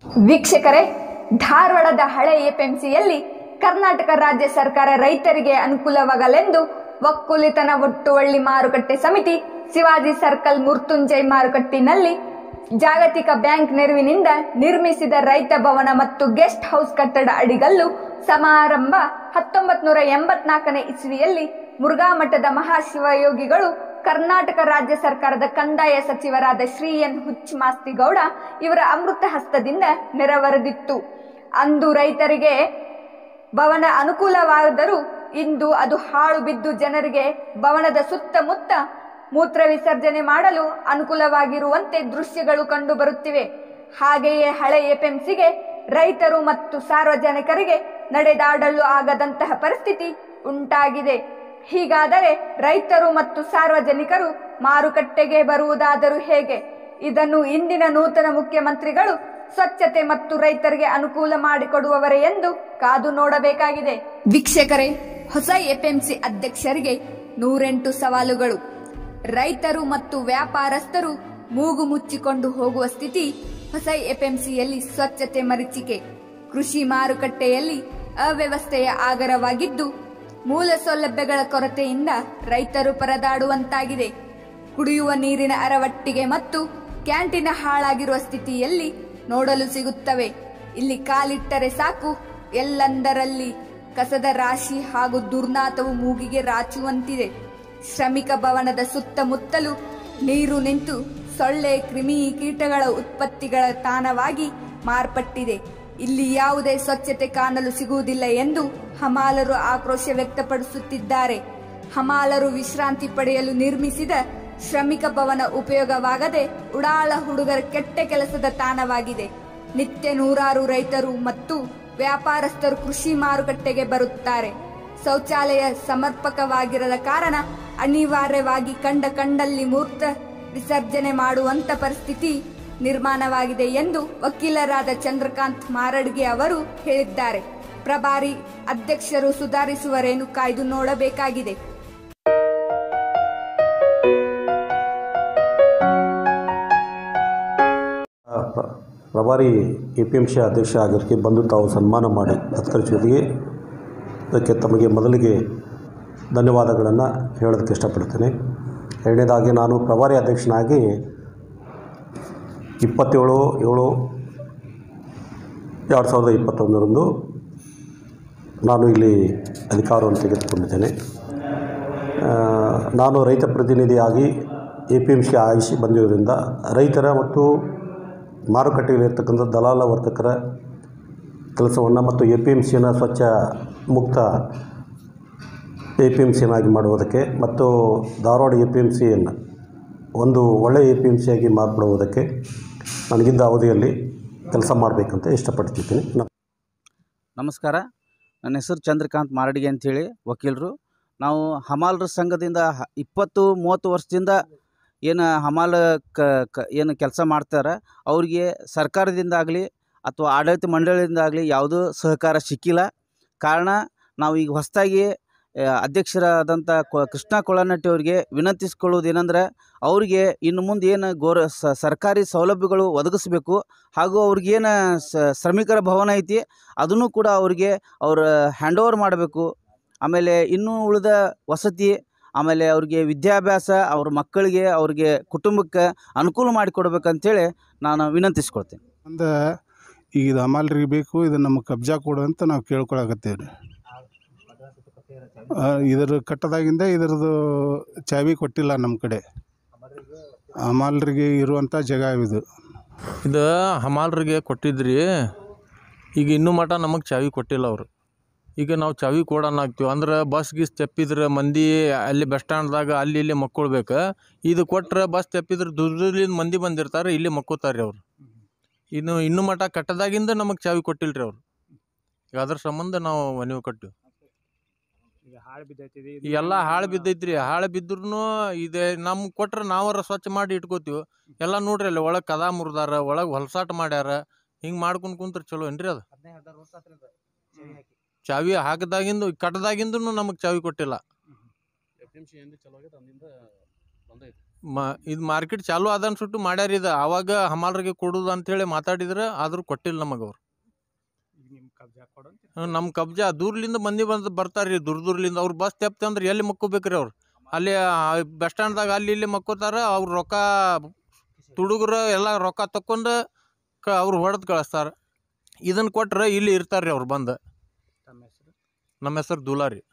ವೀಕ್ಷಕರೇ ಧಾರವಾಡದ ಹಳೆ ಎಪಿಎಂಸಿಯಲ್ಲಿ ಕರ್ನಾಟಕ ರಾಜ್ಯ ಸರ್ಕಾರ ರೈತರಿಗೆ ಅನುಕೂಲವಾಗಲೆಂದು ಒಕ್ಕೂಲಿತನ ಒಟ್ಟುವಳ್ಳಿ ಮಾರುಕಟ್ಟೆ ಸಮಿತಿ ಶಿವಾಜಿ ಸರ್ಕಲ್ ಮುರ್ತುಂಜೈ ಮಾರುಕಟ್ಟಿನಲ್ಲಿ ಜಾಗತಿಕ ಬ್ಯಾಂಕ್ ನೆರವಿನಿಂದ ನಿರ್ಮಿಸಿದ ರೈತ ಭವನ ಮತ್ತು ಗೆಸ್ಟ್ ಹೌಸ್ ಕಟ್ಟಡ ಅಡಿಗಲ್ಲು ಸಮಾರಂಭ ಹತ್ತೊಂಬತ್ ನೂರ ಎಂಬತ್ನಾಲ್ಕನೇ ಇಸ್ವಿಯಲ್ಲಿ ಮುರುಘಾಮಠದ ಮಹಾಶಿವಯೋಗಿಗಳು ಕರ್ನಾಟಕ ರಾಜ್ಯ ಸರ್ಕಾರದ ಕಂದಾಯ ಸಚಿವರಾದ ಶ್ರೀ ಎನ್ ಹುಚ್ ಮಾಸ್ತಿಗೌಡ ಇವರ ಅಮೃತ ಹಸ್ತದಿಂದ ನೆರವೇರಿದಿತ್ತು ಅಂದು ರೈತರಿಗೆ ಭವನ ಅನುಕೂಲವಾದರೂ ಇಂದು ಅದು ಹಾಳು ಬಿದ್ದು ಜನರಿಗೆ ಭವನದ ಸುತ್ತಮುತ್ತ ಮೂತ್ರ ವಿಸರ್ಜನೆ ಮಾಡಲು ಅನುಕೂಲವಾಗಿರುವಂತೆ ದೃಶ್ಯಗಳು ಕಂಡುಬರುತ್ತಿವೆ ಹಾಗೆಯೇ ಹಳೆ ಎಪಿಎಂಸಿಗೆ ರೈತರು ಮತ್ತು ಸಾರ್ವಜನಿಕರಿಗೆ ನಡೆದಾಡಲು ಆಗದಂತಹ ಪರಿಸ್ಥಿತಿ ಉಂಟಾಗಿದೆ ಹೀಗಾದರೆ ರೈತರು ಮತ್ತು ಸಾರ್ವಜನಿಕರು ಮಾರುಕಟ್ಟೆಗೆ ಬರುವುದಾದರೂ ಹೇಗೆ ಇದನ್ನು ಇಂದಿನ ನೂತನ ಮುಖ್ಯಮಂತ್ರಿಗಳು ಸ್ವಚ್ಛತೆ ಮತ್ತು ರೈತರಿಗೆ ಅನುಕೂಲ ಮಾಡಿಕೊಡುವವರೇ ಎಂದು ಕಾದು ನೋಡಬೇಕಾಗಿದೆ ವೀಕ್ಷಕರೇ ಹೊಸ ಎಪಿಎಂಸಿ ಅಧ್ಯಕ್ಷರಿಗೆ ನೂರೆಂಟು ಸವಾಲುಗಳು ರೈತರು ಮತ್ತು ವ್ಯಾಪಾರಸ್ಥರು ಮೂಗು ಮುಚ್ಚಿಕೊಂಡು ಹೋಗುವ ಸ್ಥಿತಿ ಹೊಸ ಎಪಿಎಂಸಿಯಲ್ಲಿ ಸ್ವಚ್ಛತೆ ಮರೀಚಿಕೆ ಕೃಷಿ ಮಾರುಕಟ್ಟೆಯಲ್ಲಿ ಅವ್ಯವಸ್ಥೆಯ ಆಗರವಾಗಿದ್ದು ಮೂಲ ಸೌಲಭ್ಯಗಳ ಕೊರತೆಯಿಂದ ರೈತರು ಪರದಾಡುವಂತಾಗಿದೆ ಕುಡಿಯುವ ನೀರಿನ ಅರವಟ್ಟಿಗೆ ಮತ್ತು ಕ್ಯಾಂಟೀನ್ ಹಾಳಾಗಿರುವ ಸ್ಥಿತಿಯಲ್ಲಿ ನೋಡಲು ಸಿಗುತ್ತವೆ ಇಲ್ಲಿ ಕಾಲಿಟ್ಟರೆ ಸಾಕು ಎಲ್ಲಂದರಲ್ಲಿ ಕಸದ ರಾಶಿ ಹಾಗೂ ದುರ್ನಾತವು ಮೂಗಿಗೆ ರಾಚುವಂತಿದೆ ಶ್ರಮಿಕ ಭವನದ ಸುತ್ತಮುತ್ತಲು ನೀರು ನಿಂತು ಸೊಳ್ಳೆ ಕ್ರಿಮಿ ಕೀಟಗಳ ಉತ್ಪತ್ತಿಗಳ ತಾಣವಾಗಿ ಮಾರ್ಪಟ್ಟಿದೆ ಇಲ್ಲಿ ಯಾವುದೇ ಸ್ವಚ್ಛತೆ ಕಾಣಲು ಸಿಗುವುದಿಲ್ಲ ಎಂದು ಹಮಾಲರು ಆಕ್ರೋಶ ವ್ಯಕ್ತಪಡಿಸುತ್ತಿದ್ದಾರೆ ಹಮಾಲರು ವಿಶ್ರಾಂತಿ ಪಡೆಯಲು ನಿರ್ಮಿಸಿದ ಶ್ರಮಿಕ ಭವನ ಉಪಯೋಗವಾಗದೆ ಉಡಾಳ ಹುಡುಗರ ಕೆಟ್ಟ ಕೆಲಸದ ತಾಣವಾಗಿದೆ ನಿತ್ಯ ನೂರಾರು ರೈತರು ಮತ್ತು ವ್ಯಾಪಾರಸ್ಥರು ಕೃಷಿ ಮಾರುಕಟ್ಟೆಗೆ ಬರುತ್ತಾರೆ ಶೌಚಾಲಯ ಸಮರ್ಪಕವಾಗಿರದ ಕಾರಣ ಅನಿವಾರ್ಯವಾಗಿ ಕಂಡ ಕಂಡಲ್ಲಿ ಮೂರ್ತ ವಿಸರ್ಜನೆ ಮಾಡುವಂತ ಪರಿಸ್ಥಿತಿ ನಿರ್ಮಾಣವಾಗಿದೆ ಎಂದು ವಕೀಲರಾದ ಚಂದ್ರಕಾಂತ್ ಮಾರಡ್ಗೆ ಅವರು ಹೇಳಿದ್ದಾರೆ ಪ್ರಭಾರಿ ಅಧ್ಯಕ್ಷರು ಸುಧಾರಿಸುವರೇನು ಕಾಯ್ದು ನೋಡಬೇಕಾಗಿದೆ ಪ್ರ- ಪ್ರಭಾರಿ ಎ ಪಿ ಎಂ ಸಿ ಅಧ್ಯಕ್ಷ ಆಗಿರೋಕ್ಕೆ ಬಂದು ತಾವು ಸನ್ಮಾನ ಮಾಡಿ ಸತ್ಕರಿಸಿದ್ದಕ್ಕೆ ಅದಕ್ಕೆ ತಮಗೆ ಮೊದಲಿಗೆ ಧನ್ಯವಾದಗಳನ್ನು ಹೇಳೋದಕ್ಕೆ ಇಷ್ಟಪಡ್ತೇನೆ ಎರಡನೇದಾಗಿ ನಾನು ಪ್ರಭಾರಿ ಅಧ್ಯಕ್ಷನಾಗಿ ಇಪ್ಪತ್ತೇಳು ಏಳು ಎರಡು ಸಾವಿರದ ಇಪ್ಪತ್ತೊಂದರಂದು ನಾನು ಇಲ್ಲಿ ಅಧಿಕಾರವನ್ನು ತೆಗೆದುಕೊಂಡಿದ್ದೇನೆ ಆ, ನಾನು ರೈತ ಪ್ರತಿನಿಧಿಯಾಗಿ ಎ ಪಿ ಎಮ್ ಸಿ ಆಯಿಸಿ ಬಂದಿರೋದ್ರಿಂದ ರೈತರ ಮತ್ತು ಮಾರುಕಟ್ಟೆಯಲ್ಲಿರ್ತಕ್ಕಂಥ ದಲಾಲ ವರ್ತಕರ ಕೆಲಸವನ್ನು ಮತ್ತು ಎ ಪಿ ಎಮ್ ಸಿಯನ್ನು ಸ್ವಚ್ಛ ಮುಕ್ತ ಎ ಪಿ ಎಮ್ ಸಿಯನ್ನಾಗಿ ಮಾಡುವುದಕ್ಕೆ ಮತ್ತು ಧಾರವಾಡ ಎ ಪಿ ಎಮ್ ಸಿಯನ್ನು ಒಂದು ಒಳ್ಳೆಯ ಎ ಪಿ ಎಮ್ ಸಿಯಾಗಿ ಮಾರ್ಪಡುವುದಕ್ಕೆ ನನಗಿದ್ದ ಅವಧಿಯಲ್ಲಿ ಕೆಲಸ ಮಾಡಬೇಕಂತ ಇಷ್ಟಪಡ್ತಿದ್ದೀನಿ ನ- ನಮಸ್ಕಾರ ನನ್ನ ಹೆಸರು ಚಂದ್ರಕಾಂತ್ ಮಾರಡಿಗೆ ಅಂಥೇಳಿ ವಕೀಲರು ನಾವು ಹಮಾಲರ ಸಂಘದಿಂದ ಹ- ಇಪ್ಪತ್ತು ಮೂವತ್ತು ವರ್ಷದಿಂದ ಏನು ಹಮಾಲ ಕ ಕ ಏನು ಕೆಲಸ ಮಾಡ್ತಾರೆ ಅವ್ರಿಗೆ ಸರ್ಕಾರದಿಂದಾಗಲಿ ಅಥವಾ ಆಡಳಿತ ಮಂಡಳಿಯಿಂದಾಗಲಿ ಯಾವುದೂ ಸಹಕಾರ ಸಿಕ್ಕಿಲ್ಲ ಕಾರಣ ನಾವು ಈಗ ಹೊಸದಾಗಿ ಅಧ್ಯಕ್ಷರಾದಂಥ ಕೊ ಕೃಷ್ಣ ಕೊಳನಟ್ಟಿ ಅವರಿಗೆ ವಿನಂತಿಸ್ಕೊಳ್ಳೋದೇನೆಂದ್ರೆ ಅವರಿಗೆ ಇನ್ನು ಮುಂದೆ ಏನು ಗೋರ ಸ- ಸರ್ಕಾರಿ ಸೌಲಭ್ಯಗಳು ಒದಗಿಸ್ಬೇಕು ಹಾಗೂ ಅವ್ರಿಗೇನು ಸ- ಶ್ರಮಿಕರ ಭವನ ಐತಿ ಅದನ್ನು ಕೂಡ ಅವ್ರಿಗೆ ಅವ್ರ ಹ್ಯಾಂಡ್ ಓವರ್ ಮಾಡಬೇಕು ಆಮೇಲೆ ಇನ್ನೂ ಉಳಿದ ವಸತಿ ಆಮೇಲೆ ಅವ್ರಿಗೆ ವಿದ್ಯಾಭ್ಯಾಸ ಅವ್ರ ಮಕ್ಕಳಿಗೆ ಅವ್ರಿಗೆ ಕುಟುಂಬಕ್ಕೆ ಅನುಕೂಲ ಮಾಡಿಕೊಡ್ಬೇಕಂತೇಳಿ ನಾನು ವಿನಂತಿಸ್ಕೊಳ್ತೀನಿ ಅಂದ ಈಗ ಇದು ಹಮಾಲ್ರಿಗೆ ಬೇಕು ಇದು ನಮಗೆ ಕಬ್ಜಾ ಕೊಡು ಅಂತ ನಾವು ಕೇಳ್ಕೊಳಕತ್ತೇವೆ ರೀ ಇದರ ಕಟ್ಟದಾಗಿಂದ ಇದರದ್ದು ಚಾವಿ ಕೊಟ್ಟಿಲ್ಲ ನಮ್ಮ ಕಡೆ ಹಮಾಲ್ರಿಗೆ ಇರುವಂಥ ಜಾಗ ಇದು ಇದು ಹಮಾಲ್ರಿಗೆ ಕೊಟ್ಟಿದ್ರಿ ಈಗ ಇನ್ನೂ ಮಟ ನಮಗೆ ಚಾವಿ ಕೊಟ್ಟಿಲ್ಲ ಅವರು ಈಗ ನಾವು ಚಾವಿ ಕೊಡೋಣ ಆಗ್ತೀವಿ ಅಂದ್ರೆ ಬಸ್ ಗೀಸ್ ತೆಪ್ಪಿದ್ರೆ ಮಂದಿ ಅಲ್ಲಿ ಬಸ್ ಸ್ಟ್ಯಾಂಡ್ದಾಗ ಅಲ್ಲಿ ಇಲ್ಲಿ ಮಕ್ಕೊಳ್ಬೇಕು ಇದು ಕೊಟ್ರೆ ಬಸ್ ತೆಪ್ಪಿದ್ರೆ ದೂರ ದೂರದಿಂದ ಮಂದಿ ಬಂದಿರ್ತಾರೆ ಇಲ್ಲಿ ಮಕ್ಕೋತಾರೆ ರೀ ಅವ್ರು ಇನ್ನು ಇನ್ನೂ ಮಟ ಕಟ್ಟದಾಗಿಂದ ನಮಗೆ ಚಾವಿ ಕೊಟ್ಟಿಲ್ಲ ರೀ ಅವ್ರು ಈಗ ಅದ್ರ ಸಂಬಂಧ ನಾವು ಮನವಿ ಕೊಟ್ಟಿವಿ ಎಲ್ಲ ಹಾಳು ಬಿದ್ದೈತ್ರಿ ಹಾಳು ಬಿದ್ರೂ ಇದೆ ನಮ್ಗೆ ಕೊಟ್ರೆ ನಾವರ ಸ್ವಚ್ಛ ಮಾಡಿ ಇಟ್ಕೋತೀವಿ ಎಲ್ಲ ನೋಡ್ರಿ ಅಲ್ಲಿ ಒಳಗೆ ಕದ ಮುರಿದಾರ ಒಳಗೆ ಹೊಲಸಾಟ ಮಾಡ್ಯಾರ ಹಿಂಗೆ ಮಾಡ್ಕೊಂಡು ಕುಂತ್ರೆ ಚಲೋ ಏನ್ರಿ ಅದು ಚಾವಿ ಹಾಕದಾಗಿಂದು ಕಟ್ಟದಾಗಿಂದು ನಮಗೆ ಚಾವಿ ಕೊಟ್ಟಿಲ್ಲ ಮ ಇದು ಮಾರ್ಕೆಟ್ ಚಾಲು ಆದ ಅನ್ಸುಟ್ಟು ಮಾಡ್ಯಾರ ಇದು ಆವಾಗ ಹಮಾಲ್ರಿಗೆ ಕೊಡುದು ಅಂತೇಳಿ ಮಾತಾಡಿದ್ರೆ ಆದರೂ ಕೊಟ್ಟಿಲ್ಲ ನಮಗೆ ಅವ್ರು ನಮ್ಮ ಕಬ್ಜಾ ದೂರ್ಲಿಂದ ಮಂದಿ ಬಂದು ಬರ್ತಾರೆ ರೀ ದೂರ ದೂರ್ಲಿಂದ ಅವ್ರು ಬಸ್ ತೆಪ್ತ ಅಂದ್ರೆ ಎಲ್ಲಿ ಮಕ್ಕೋಬೇಕ್ರಿ ಅವ್ರು ಅಲ್ಲಿ ಬಸ್ ಸ್ಟ್ಯಾಂಡ್ದಾಗ ಅಲ್ಲಿ ಇಲ್ಲಿ ಮಕ್ಕೋತಾರ ಅವ್ರು ರೊಕ್ಕ ತುಡುಗರು ಎಲ್ಲ ರೊಕ್ಕ ತಕ್ಕೊಂಡು ಕ ಅವ್ರು ಹೊಡೆದು ಕಳಿಸ್ತಾರೆ ಇದನ್ನು ಕೊಟ್ರೆ ಇಲ್ಲಿ ಇರ್ತಾರೆ ರೀ ಅವ್ರು ಬಂದು ನಮ್ಮ ಹೆಸರು ದುಲಾರಿ